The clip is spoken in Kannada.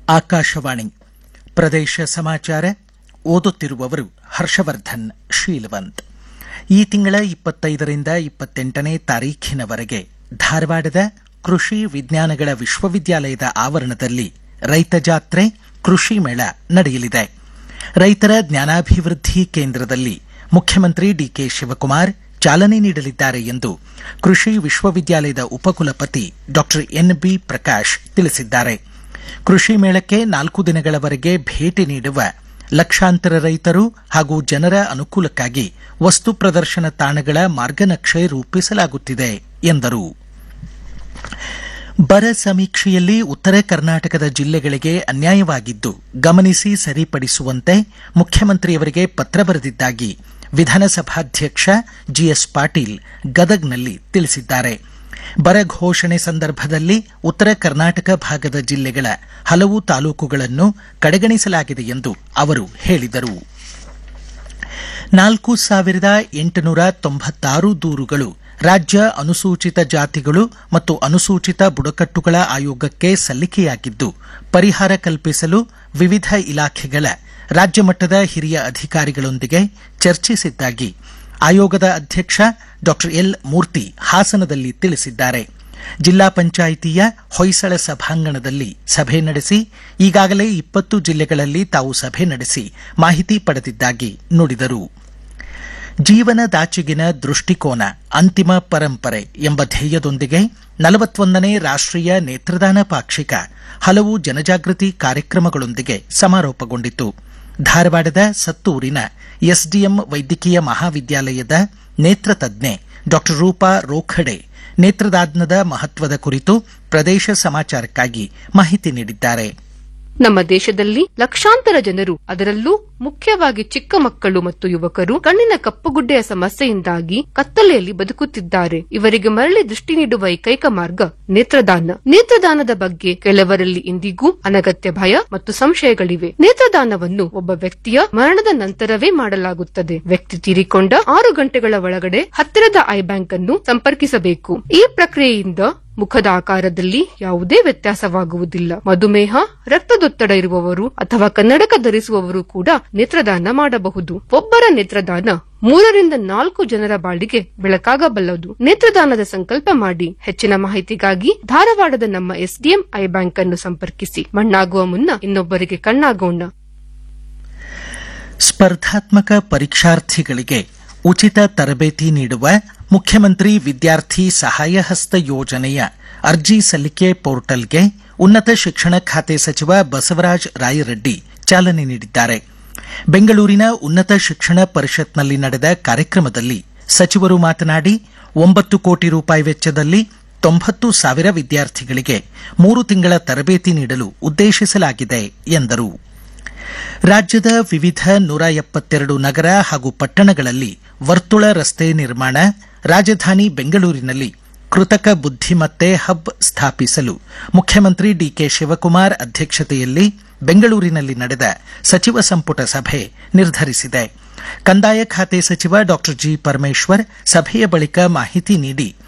ಆಕಾಶವಾಣಿ ಪ್ರದೇಶ ಸಮಾಚಾರ ಓದುತ್ತಿರುವವರು ಹರ್ಷವರ್ಧನ್ ಶೀಲವಂತ್ ಈ ತಿಂಗಳ ಇಪ್ಪತ್ತೈದರಿಂದ ಇಪ್ಪತ್ತೆಂಟನೇ ತಾರೀಖಿನವರೆಗೆ ಧಾರವಾಡದ ಕೃಷಿ ವಿಜ್ಞಾನಗಳ ವಿಶ್ವವಿದ್ಯಾಲಯದ ಆವರಣದಲ್ಲಿ ರೈತ ಜಾತ್ರೆ ಕೃಷಿ ಮೇಳ ನಡೆಯಲಿದೆ ರೈತರ ಜ್ಞಾನಾಭಿವೃದ್ಧಿ ಕೇಂದ್ರದಲ್ಲಿ ಮುಖ್ಯಮಂತ್ರಿ ಡಿಕೆ ಶಿವಕುಮಾರ್ ಚಾಲನೆ ನೀಡಲಿದ್ದಾರೆ ಎಂದು ಕೃಷಿ ವಿಶ್ವವಿದ್ಯಾಲಯದ ಉಪಕುಲಪತಿ ಡಾ ಎನ್ಬಿ ಪ್ರಕಾಶ್ ತಿಳಿಸಿದ್ದಾರೆ ಕೃಷಿ ಮೇಳಕ್ಕೆ ನಾಲ್ಕು ದಿನಗಳವರೆಗೆ ಭೇಟಿ ನೀಡುವ ಲಕ್ಷಾಂತರ ರೈತರು ಹಾಗೂ ಜನರ ಅನುಕೂಲಕ್ಕಾಗಿ ವಸ್ತು ಪ್ರದರ್ಶನ ತಾಣಗಳ ಮಾರ್ಗನಕ್ಷೆ ರೂಪಿಸಲಾಗುತ್ತಿದೆ ಎಂದರು ಬರ ಸಮೀಕ್ಷೆಯಲ್ಲಿ ಉತ್ತರ ಕರ್ನಾಟಕದ ಜಿಲ್ಲೆಗಳಿಗೆ ಅನ್ಯಾಯವಾಗಿದ್ದು ಗಮನಿಸಿ ಸರಿಪಡಿಸುವಂತೆ ಮುಖ್ಯಮಂತ್ರಿಯವರಿಗೆ ಪತ್ರ ಬರೆದಿದ್ದಾಗಿ ವಿಧಾನಸಭಾಧ್ಯಕ್ಷ ಜಿಎಸ್ ಪಾಟೀಲ್ ಗದಗ್ನಲ್ಲಿ ತಿಳಿಸಿದ್ದಾರೆ ಬರ ಘೋಷಣೆ ಸಂದರ್ಭದಲ್ಲಿ ಉತ್ತರ ಕರ್ನಾಟಕ ಭಾಗದ ಜಿಲ್ಲೆಗಳ ಹಲವು ತಾಲೂಕುಗಳನ್ನು ಕಡೆಗಣಿಸಲಾಗಿದೆ ಎಂದು ಅವರು ಹೇಳಿದರು ನಾಲ್ಕು ಸಾವಿರದ ಎಂಟುನೂರ ತೊಂಬತ್ತಾರು ದೂರುಗಳು ರಾಜ್ಯ ಅನುಸೂಚಿತ ಜಾತಿಗಳು ಮತ್ತು ಅನುಸೂಚಿತ ಬುಡಕಟ್ಟುಗಳ ಆಯೋಗಕ್ಕೆ ಸಲ್ಲಿಕೆಯಾಗಿದ್ದು ಪರಿಹಾರ ಕಲ್ಪಿಸಲು ವಿವಿಧ ಇಲಾಖೆಗಳ ರಾಜ್ಯ ಮಟ್ಟದ ಹಿರಿಯ ಅಧಿಕಾರಿಗಳೊಂದಿಗೆ ಚರ್ಚಿಸಿದ್ದಾಗಿ ಆಯೋಗದ ಅಧ್ಯಕ್ಷ ಡಾ ಎಲ್ ಮೂರ್ತಿ ಹಾಸನದಲ್ಲಿ ತಿಳಿಸಿದ್ದಾರೆ ಜಿಲ್ಲಾ ಪಂಚಾಯಿತಿಯ ಹೊಯ್ಸಳ ಸಭಾಂಗಣದಲ್ಲಿ ಸಭೆ ನಡೆಸಿ ಈಗಾಗಲೇ ಇಪ್ಪತ್ತು ಜಿಲ್ಲೆಗಳಲ್ಲಿ ತಾವು ಸಭೆ ನಡೆಸಿ ಮಾಹಿತಿ ಪಡೆದಿದ್ದಾಗಿ ನುಡಿದರು ಜೀವನದಾಚೆಗಿನ ದೃಷ್ಟಿಕೋನ ಅಂತಿಮ ಪರಂಪರೆ ಎಂಬ ಧ್ಯೇಯದೊಂದಿಗೆ ನಲವತ್ತೊಂದನೇ ರಾಷ್ಟೀಯ ನೇತ್ರದಾನ ಪಾಕ್ಷಿಕ ಹಲವು ಜನಜಾಗೃತಿ ಕಾರ್ಯಕ್ರಮಗಳೊಂದಿಗೆ ಸಮಾರೋಪಗೊಂಡಿತು ಧಾರವಾಡದ ಸತ್ತೂರಿನ ಎಸ್ಡಿಎಂ ವೈದ್ಯಕೀಯ ಮಹಾವಿದ್ಯಾಲಯದ ನೇತ್ರ ತಜ್ಞೆ ಡಾ ರೂಪಾ ರೋಖಡೆ ನೇತ್ರದಾನದ ಮಹತ್ವದ ಕುರಿತು ಪ್ರದೇಶ ಸಮಾಚಾರಕ್ಕಾಗಿ ಮಾಹಿತಿ ನೀಡಿದ್ದಾರೆ ನಮ್ಮ ದೇಶದಲ್ಲಿ ಲಕ್ಷಾಂತರ ಜನರು ಅದರಲ್ಲೂ ಮುಖ್ಯವಾಗಿ ಚಿಕ್ಕ ಮಕ್ಕಳು ಮತ್ತು ಯುವಕರು ಕಣ್ಣಿನ ಕಪ್ಪುಗುಡ್ಡೆಯ ಸಮಸ್ಯೆಯಿಂದಾಗಿ ಕತ್ತಲೆಯಲ್ಲಿ ಬದುಕುತ್ತಿದ್ದಾರೆ ಇವರಿಗೆ ಮರಳಿ ದೃಷ್ಟಿ ನೀಡುವ ಏಕೈಕ ಮಾರ್ಗ ನೇತ್ರದಾನ ನೇತ್ರದಾನದ ಬಗ್ಗೆ ಕೆಲವರಲ್ಲಿ ಇಂದಿಗೂ ಅನಗತ್ಯ ಭಯ ಮತ್ತು ಸಂಶಯಗಳಿವೆ ನೇತ್ರದಾನವನ್ನು ಒಬ್ಬ ವ್ಯಕ್ತಿಯ ಮರಣದ ನಂತರವೇ ಮಾಡಲಾಗುತ್ತದೆ ವ್ಯಕ್ತಿ ತೀರಿಕೊಂಡ ಆರು ಗಂಟೆಗಳ ಒಳಗಡೆ ಹತ್ತಿರದ ಐ ಬ್ಯಾಂಕ್ ಅನ್ನು ಸಂಪರ್ಕಿಸಬೇಕು ಈ ಪ್ರಕ್ರಿಯೆಯಿಂದ ಮುಖದ ಆಕಾರದಲ್ಲಿ ಯಾವುದೇ ವ್ಯತ್ಯಾಸವಾಗುವುದಿಲ್ಲ ಮಧುಮೇಹ ರಕ್ತದೊತ್ತಡ ಇರುವವರು ಅಥವಾ ಕನ್ನಡಕ ಧರಿಸುವವರು ಕೂಡ ನೇತ್ರದಾನ ಮಾಡಬಹುದು ಒಬ್ಬರ ನೇತ್ರದಾನ ಮೂರರಿಂದ ನಾಲ್ಕು ಜನರ ಬಾಳಿಗೆ ಬೆಳಕಾಗಬಲ್ಲದು ನೇತ್ರದಾನದ ಸಂಕಲ್ಪ ಮಾಡಿ ಹೆಚ್ಚಿನ ಮಾಹಿತಿಗಾಗಿ ಧಾರವಾಡದ ನಮ್ಮ ಎಸ್ಡಿಎಂ ಐ ಬ್ಯಾಂಕ್ ಅನ್ನು ಸಂಪರ್ಕಿಸಿ ಮಣ್ಣಾಗುವ ಮುನ್ನ ಇನ್ನೊಬ್ಬರಿಗೆ ಕಣ್ಣಾಗೋಣ ಸ್ಪರ್ಧಾತ್ಮಕ ಪರೀಕ್ಷಾರ್ಥಿಗಳಿಗೆ ಉಚಿತ ತರಬೇತಿ ನೀಡುವ ಮುಖ್ಯಮಂತ್ರಿ ವಿದ್ಯಾರ್ಥಿ ಸಹಾಯ ಹಸ್ತ ಯೋಜನೆಯ ಅರ್ಜಿ ಸಲ್ಲಿಕೆ ಪೋರ್ಟಲ್ಗೆ ಉನ್ನತ ಶಿಕ್ಷಣ ಖಾತೆ ಸಚಿವ ಬಸವರಾಜ ರಾಯರೆಡ್ಡಿ ಚಾಲನೆ ನೀಡಿದ್ದಾರೆ ಬೆಂಗಳೂರಿನ ಉನ್ನತ ಶಿಕ್ಷಣ ಪರಿಷತ್ನಲ್ಲಿ ನಡೆದ ಕಾರ್ಯಕ್ರಮದಲ್ಲಿ ಸಚಿವರು ಮಾತನಾಡಿ ಒಂಬತ್ತು ಕೋಟಿ ರೂಪಾಯಿ ವೆಚ್ಚದಲ್ಲಿ ತೊಂಬತ್ತು ಸಾವಿರ ವಿದ್ಯಾರ್ಥಿಗಳಿಗೆ ಮೂರು ತಿಂಗಳ ತರಬೇತಿ ನೀಡಲು ಉದ್ದೇಶಿಸಲಾಗಿದೆ ಎಂದರು ರಾಜ್ಯದ ವಿವಿಧ ನೂರ ಎಪ್ಪತ್ತೆರಡು ನಗರ ಹಾಗೂ ಪಟ್ಟಣಗಳಲ್ಲಿ ವರ್ತುಳ ರಸ್ತೆ ನಿರ್ಮಾಣ ರಾಜಧಾನಿ ಬೆಂಗಳೂರಿನಲ್ಲಿ ಕೃತಕ ಬುದ್ದಿಮತ್ತೆ ಹಬ್ ಸ್ಥಾಪಿಸಲು ಮುಖ್ಯಮಂತ್ರಿ ಡಿಕೆ ಶಿವಕುಮಾರ್ ಅಧ್ಯಕ್ಷತೆಯಲ್ಲಿ ಬೆಂಗಳೂರಿನಲ್ಲಿ ನಡೆದ ಸಚಿವ ಸಂಪುಟ ಸಭೆ ನಿರ್ಧರಿಸಿದೆ ಕಂದಾಯ ಖಾತೆ ಸಚಿವ ಡಾ ಜಿ ಪರಮೇಶ್ವರ್ ಸಭೆಯ ಬಳಿಕ ಮಾಹಿತಿ ನೀಡಿ